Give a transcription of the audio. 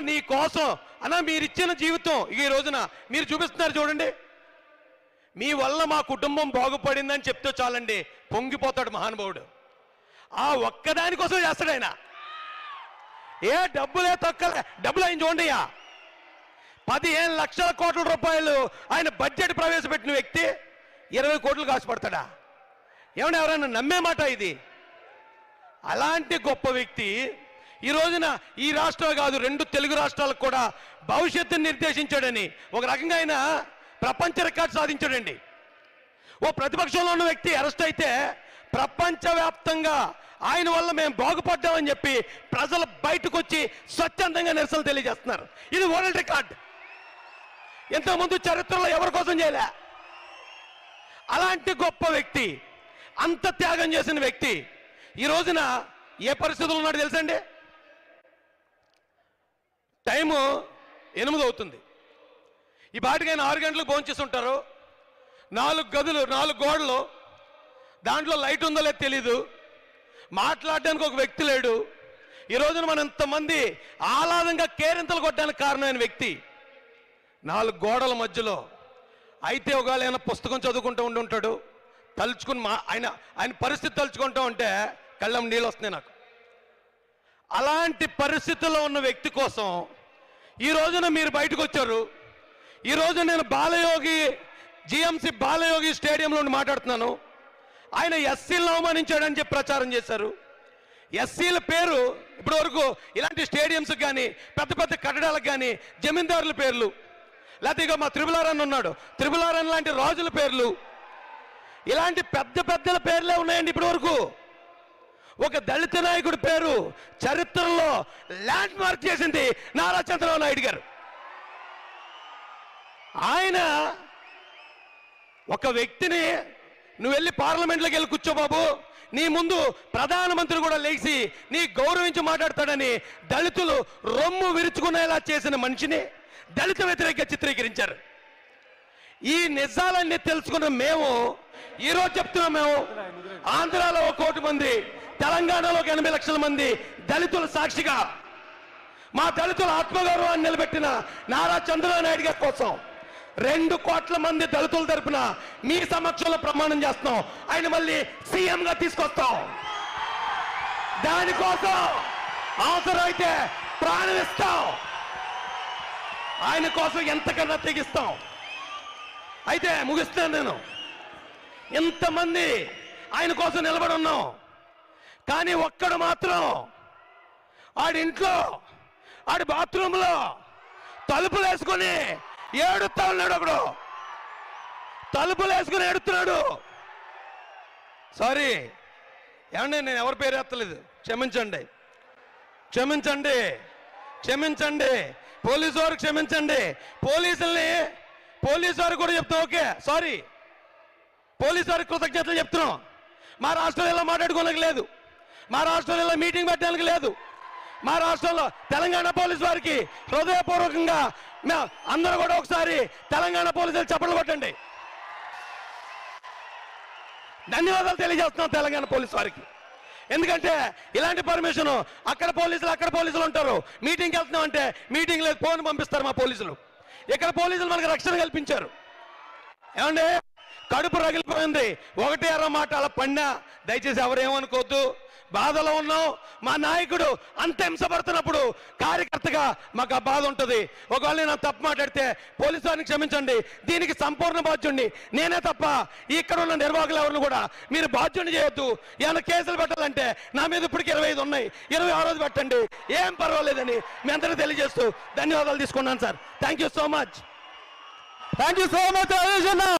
నీ కోసం అన్నా మీరు ఇచ్చిన జీవితం ఈ రోజున మీరు చూపిస్తున్నారు చూడండి మీ వల్ల మా కుటుంబం బాగుపడిందని చెప్తే చాలండి పొంగిపోతాడు మహానుభావుడు ఆ ఒక్కదాని కోసం చేస్తాడు ఆయన ఏ డబ్బులే తొక్కలే డబ్బులు ఆయన చూడండియా పదిహేను లక్షల కోట్ల రూపాయలు ఆయన బడ్జెట్ ప్రవేశపెట్టిన వ్యక్తి ఇరవై కోట్లు కాసుపడతాడా ఏమన్నా ఎవరైనా నమ్మే మాట ఇది అలాంటి గొప్ప వ్యక్తి ఈ రోజున ఈ రాష్ట్రం కాదు రెండు తెలుగు రాష్ట్రాలకు కూడా భవిష్యత్తును నిర్దేశించాడని ఒక రకంగా ఆయన ప్రపంచ రికార్డు సాధించాడండి ఓ ప్రతిపక్షంలో ఉన్న వ్యక్తి అరెస్ట్ అయితే ప్రపంచవ్యాప్తంగా ఆయన వల్ల మేము బాగుపడ్డామని చెప్పి ప్రజలు బయటకు వచ్చి స్వచ్ఛందంగా నిరసనలు తెలియజేస్తున్నారు ఇది వరల్డ్ రికార్డ్ ఇంతకుముందు చరిత్రలో ఎవరి కోసం చేయలే అలాంటి గొప్ప వ్యక్తి అంత త్యాగం చేసిన వ్యక్తి ఈ రోజున ఏ పరిస్థితులు ఉన్నాడు తెలుసండి టైము ఎనిమిది అవుతుంది ఈ బాటికైనా ఆరు గంటలకు భోంచేసి ఉంటారు నాలుగు గదులు నాలుగు గోడలు దాంట్లో లైట్ ఉందో లేదో తెలీదు మాట్లాడడానికి ఒక వ్యక్తి లేడు ఈ రోజున మనం ఇంతమంది ఆహ్లాదంగా కేరింతలు కొట్టడానికి కారణమైన వ్యక్తి నాలుగు గోడల మధ్యలో అయితే ఒకవేళ ఏమైనా పుస్తకం చదువుకుంటూ ఉండి ఉంటాడు తలుచుకుని మా ఆయన ఆయన పరిస్థితి తలుచుకుంటూ ఉంటే కళ్ళం నీళ్ళు వస్తున్నాయి నాకు అలాంటి పరిస్థితుల్లో ఉన్న వ్యక్తి కోసం ఈ రోజున మీరు బయటకు వచ్చారు ఈ రోజు నేను బాలయోగి జిఎంసి బాలయోగి స్టేడియంలో ఉండి మాట్లాడుతున్నాను ఆయన ఎస్సీలను అవమానించాడని చెప్పి ప్రచారం చేశారు ఎస్సీల పేరు ఇప్పటి వరకు ఇలాంటి స్టేడియంస్ కానీ పెద్ద పెద్ద కట్టడాలకు కానీ జమీందారుల పేర్లు లేకపోతే ఇక మా త్రిపులారన్ ఉన్నాడు త్రిపులారన్ లాంటి రాజుల పేర్లు ఇలాంటి పెద్ద పెద్దల పేర్లే ఉన్నాయండి ఇప్పటి వరకు ఒక దళిత నాయకుడి పేరు చరిత్రలో ల్యాండ్ మార్క్ చేసింది నారా చంద్రబాబు నాయుడు గారు ఆయన ఒక వ్యక్తిని నువ్వు వెళ్ళి పార్లమెంట్లోకి వెళ్ళి కూర్చో బాబు నీ ముందు ప్రధానమంత్రి కూడా లేచి నీ గౌరవించి మాట్లాడతాడని దళితులు రొమ్ము విరుచుకునేలా చేసిన మనిషిని దళిత వ్యతిరేక చిత్రీకరించారు ఈ నిజాలన్నీ తెలుసుకున్న మేము ఈరోజు చెప్తున్నాం మేము ఆంధ్రాలో ఒక కోటి మంది తెలంగాణలో ఒక ఎనభై లక్షల మంది దళితుల సాక్షిగా మా దళితుల ఆత్మగౌరవాన్ని నిలబెట్టిన నారా చంద్రబాబు నాయుడు గారి కోసం రెండు కోట్ల మంది దళితుల తరపున మీ సమక్షంలో ప్రమాణం చేస్తున్నాం ఆయన మళ్ళీ సీఎం గా తీసుకొస్తాం దానికోసం అవసరమైతే ప్రాణం ఇస్తాం ఆయన కోసం ఎంతకన్నా తెగిస్తాం అయితే ముగిస్తాను నేను ఎంతమంది ఆయన కోసం నిలబడి ఉన్నాం కానీ ఒక్కడు మాత్రం ఆడింట్లో ఆడి బాత్రూంలో తలుపులు వేసుకొని ఏడుస్తా ఉన్నాడు ఒకడు తలుపులు వేసుకుని ఏడుస్తున్నాడు సారీ ఏమండి నేను ఎవరి పేరు ఎత్తలేదు క్షమించండి క్షమించండి క్షమించండి పోలీసు వారు క్షమించండి పోలీసుల్ని పోలీసు వారు కూడా చెప్తాం ఓకే సారీ పోలీసు వారికి కృతజ్ఞతలు చెప్తున్నాం మా రాష్ట్రంలో ఇలా మాట్లాడుకోవడానికి లేదు మా రాష్ట్రంలో ఇలా మీటింగ్ పెట్టడానికి లేదు మా రాష్ట్రంలో తెలంగాణ పోలీసు వారికి హృదయపూర్వకంగా మే- అందరూ కూడా ఒకసారి తెలంగాణ పోలీసులు చప్పట్లు కొట్టండి ధన్యవాదాలు తెలియజేస్తున్నాం తెలంగాణ పోలీసు వారికి ఎందుకంటే ఇలాంటి పర్మిషన్ అక్కడ పోలీసులు అక్కడ పోలీసులు ఉంటారు మీటింగ్కి వెళ్తున్నాం అంటే మీటింగ్ లేదు ఫోన్ పంపిస్తారు మా పోలీసులు ఇక్కడ పోలీసులు మనకు రక్షణ కల్పించారు ఏమండి కడుపు రగిలిపోయింది ఒకటే అర మాట అలా పడినా దయచేసి ఎవరేమనుకోవద్దు బాధలో ఉన్నాం మా నాయకుడు అంత హింసపడుతున్నప్పుడు కార్యకర్తగా మాకు ఆ బాధ ఉంటుంది ఒకవేళ నేను తప్పు మాట్లాడితే పోలీసు వారిని క్షమించండి దీనికి సంపూర్ణ బాధ్యుడిని నేనే తప్ప ఇక్కడ ఉన్న నిర్వాహకులు ఎవరిని కూడా మీరు బాధ్యుడిని చేయొద్దు ఏమైనా కేసులు పెట్టాలంటే నా మీద ఇప్పటికి ఇరవై ఐదు ఉన్నాయి ఇరవై ఆరోజు పెట్టండి ఏం పర్వాలేదని మీ అందరికీ తెలియజేస్తూ ధన్యవాదాలు తీసుకున్నాను sir thank you so much thank you so much Rajesh అన్న